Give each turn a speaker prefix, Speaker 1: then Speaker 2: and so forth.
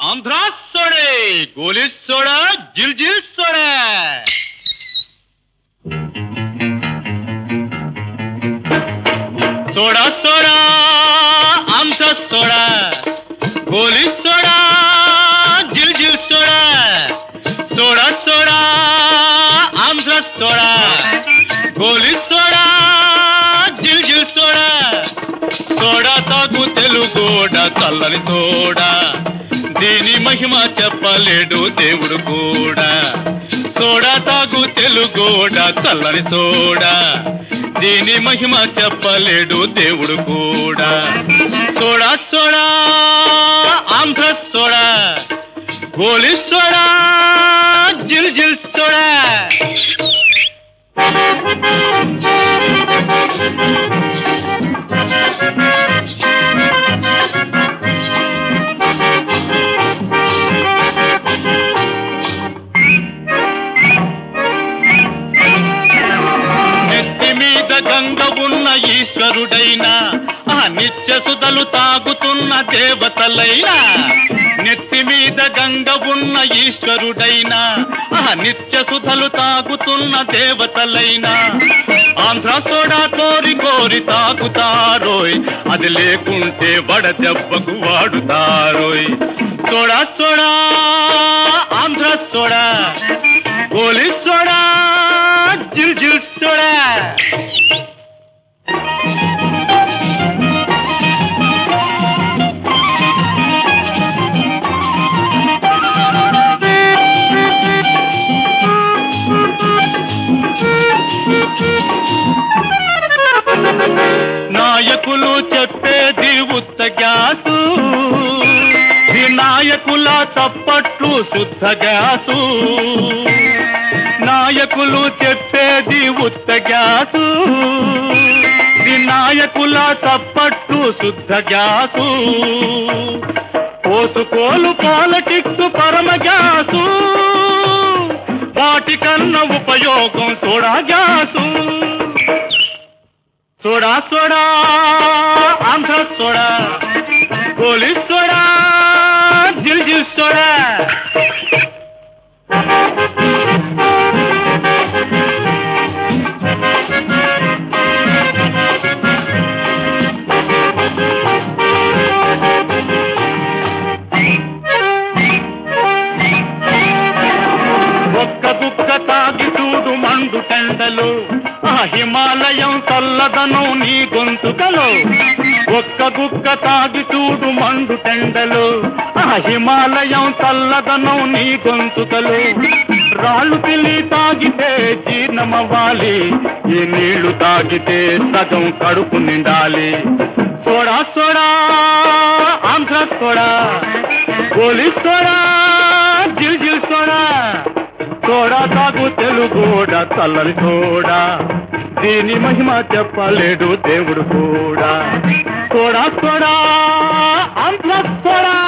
Speaker 1: ఆంధ్రా సోడే గోలీ సోడా జిల్ జిల్ soda soda soda Andhra soda గోలీ సోడా జిల్ జిల్ soda soda soda Andhra soda గోలీ సోడా జిల్ జిల్ సోడా సోడా తాగు తెలుగోడ చల్లని సోడా దీని మహిమ చెప్పలేడు దేవుడు కూడా సోడా తాగు తెలుగోడ చల్లని సోడా దీని మహిమ చెప్పలేడు దేవుడు కూడా సోడా సోడా ఆంధ్ర సోడా గోలి సోడా జిల్ జిల్ సోడా నెత్తి మీద గంగ ఉన్న ఈశ్వరుడైనా ఆ నిత్య సుధలు తాగుతున్న దేవతలైనా నెత్తి మీద గంగ ఉన్న ఈశ్వరుడైనా ఆ నిత్య సుధలు తాగుతున్న దేవతలైనా ఆంధ్ర సోడా కోరి కోరి తాగుతారోయ్ అది లేకుంటే వడ దెబ్బకు వాడుతారోయ్ సోడా సోడా ఆంధ్ర సోడా గోలి సోడా జిల్ జిల్ సోడా నాయకులు చెప్పేది ఉత్త గ్యాసు వినాయకుల చప్పట్లు శుద్ధ గ్యాసు నాయకులు చెప్పేది ఉత్త గ్యాసు వినాయకుల చప్పట్లు శుద్ధ గ్యాసు పోసుకోలు పాలటిక్స్ పరమ గ్యాసు వాటికన్నా ఉపయోగం soda gas soda soda Andhra soda గోలి సోడా జిల్ జిల్ సోడా ఒక్క గుక్క తాగి చూడు మండు టెండలు ఆ హిమాలయం చల్లదనం నీ గొంతుకలో ఒక్క గుక్క తాగి చూడు మండు టెండలు ఆ హిమాలయం చల్లదనం నీ గొంతుకలు రాళ్ళు పిల్లి తాగితే జీర్ణమవ్వాలి ఈ నీళ్లు తాగితే సగం కడుపు నిండాలి సోడా సోడా ఆంధ్ర సోడా గోలి సోడా జిల్ జిల్ సోడా సోడా తాగు తెలుగోడ చల్లని సోడా దీని మహిమ చెప్పలేడు దేవుడు కూడా సోడా సోడా ఆంధ్ర సోడా